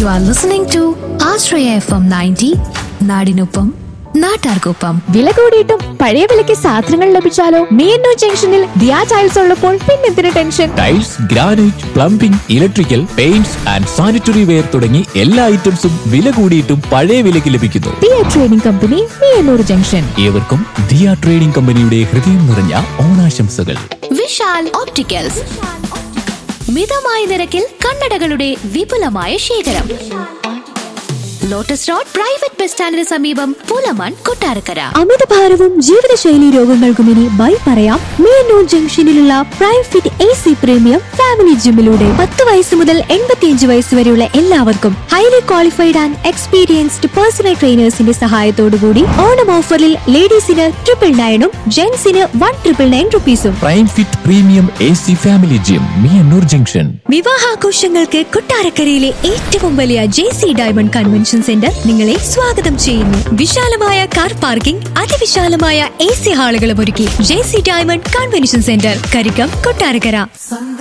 U are listening to Ashraya F M ninety നാടിനൊപ്പം നാട്ടാർക്കൊപ്പം വില കൂടിയിട്ടും പഴയ വിലയ്ക്ക് സാധനങ്ങൾ ലഭിച്ചാലോ മീനൂർ ജംഗ്ഷനിൽ ദിയാ ടൈൽസ് ഉള്ളപ്പോൾ പിന്നെന്തിന് tension tiles granite plumbing electrical paints and sanitary ware തുടങ്ങി എല്ലാ ഐറ്റംസും വില കൂടിയിട്ടും പഴയ വിലയ്ക്ക് ലഭിക്കുന്നു Diya trading company Meenoor junction ഏവർക്കും ദിയ ട്രേഡിംഗ് കമ്പനിയുടെ ഹൃദയം നിറഞ്ഞ ഓണാശംസകൾ വിശാൽ ഓപ്റ്റിക്കൽസ് മിതമായ നിരക്കിൽ കണ്ണടകളുടെ വിപുലമായ ശേഖരം ലോട്ടസ് റോഡ് പ്രൈവറ്റ് ബസ് സ്റ്റാൻഡിന് സമീപം പുലമൺ കൊട്ടാരക്കര അമിതഭാരവും ജീവിതശൈലി രോഗങ്ങൾക്കും ഇനി ബൈ പറയാം മീനൂർ ജംഗ്ഷനിലുള്ള prime fit A C premium family ജിമ്മിലൂടെ പത്ത് വയസ്സ് മുതൽ എൺപത്തിയഞ്ച് വയസ്സ് വരെയുള്ള എല്ലാവർക്കും highly qualified and experienced personal ട്രെയിനേഴ്സിന്റെ സഹായത്തോടുകൂടി ഓണം ഓഫറിൽ ലേഡീസിന് ട്രിപ്പിൾ നയനും ജെന്റ്സിന് വൺ ട്രിപ്പിൾ നയൻ റുപ്പീസും prime fit premium A C family gym Meeyannoor junction വിവാഹാഘോഷങ്ങൾക്ക് കൊട്ടാരക്കരയിലെ ഏറ്റവും വലിയ J C diamond convention centre നിങ്ങളെ സ്വാഗതം ചെയ്യുന്നു വിശാലമായ കാർ പാർക്കിംഗ് അതിവിശാലമായ എ സി ഹാളുകളും ഒരുക്കി J C diamond convention centre Karikkam Kottarakkara